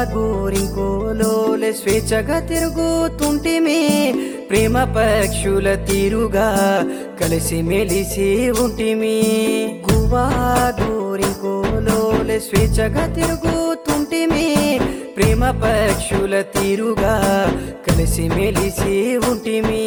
గోరింకోలోలే స్వేచ్ఛగా తిరుగుతుంటిమి ప్రేమ పక్షుల తీరుగా కలిసి మెలిసి ఉంటిమి గువా గోరింకోలోలే స్వేచ్ఛగా తిరుగుతుంటిమి ప్రేమ పక్షుల తీరుగా కలిసి మెలిసి ఉంటిమి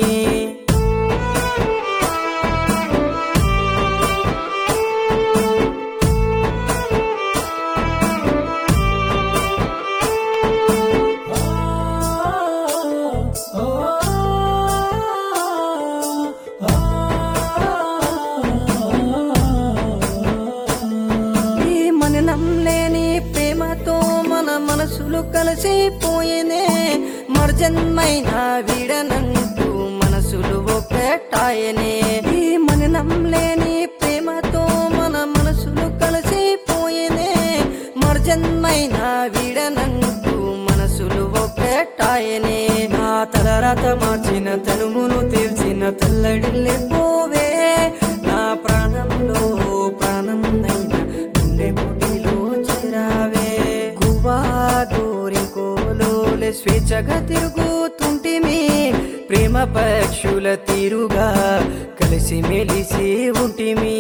ఈ మననం లేని ప్రేమతో మన మనసులు కలిసిపోయేనే మర్జన్మైన వీడనంటూ మనసులు ఒక్కటాయనే ఈ మననం లేని ప్రేమతో మన మనసులు కలిసిపోయేనే మర్జన్మైన వీడనంటూ మనసులు ఒక్కటాయనే నా తలరాత మార్చిన తనుమును తీర్చిన తల్లడిల్లే పోవే నా ప్రాణంలో ప్రాణందైన గుండె గుడిలో చేరావే గువా గోరింకోలోలే స్వేచ్ఛగా తిరుగుతుంటిమి ప్రేమ పక్షుల తీరుగా కలిసి మెలిసి ఉంటిమి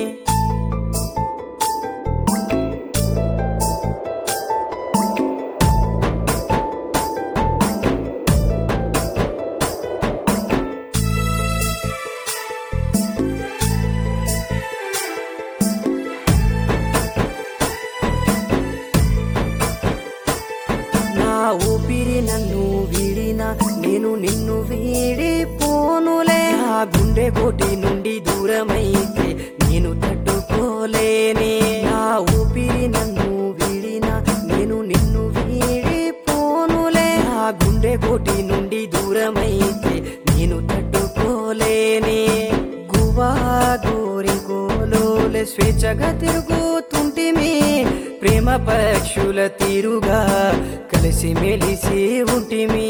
నా ఊపిరి నన్ను వీడిన నేను నిన్ను వీడిపోనులే నా గుండె కోటి నుండి దూరమైతే నేను తట్టుకోలేనే నా ఊపిరి నన్ను వీడిన నేను నిన్ను వీడిపోనులే నా గుండె కోటి నుండి దూరమైతే నేను తట్టుకోలేనే గువా గోరింకోలోలే స్వేచ్ఛగా తిరుగుతుంటిమి ప్రేమ పక్షుల తీరుగా కలిసి మెలిసి ఉంటిమి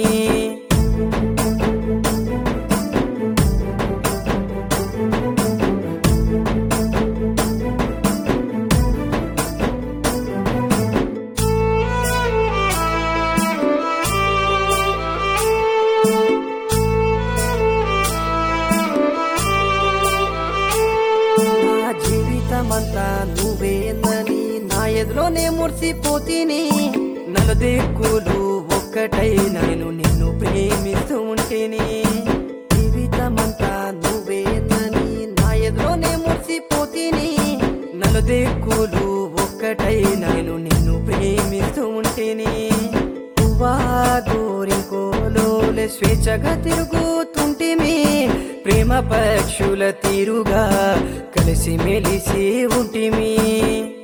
నా జీవితమంతా నువ్వేందని నా ఎదులోనే మురిసిపోతీని నలుదిక్కులు ఒక్కటై నేను నిన్ను ప్రేమిస్తూ ఉంటేని జీవితమంతా నువ్వేందని నా ఎదులోనే మురిసిపోతీని నలుదిక్కులు ఒక్కటై నేను నిన్ను ప్రేమిస్తూ ఉంటేని పువ్వా గోరింకోలోలే స్వేచ్ఛగా తిరుగుతుంటిమి ప్రేమ పక్షుల తీరుగా కలిసి మెలిసి ఉంటిమి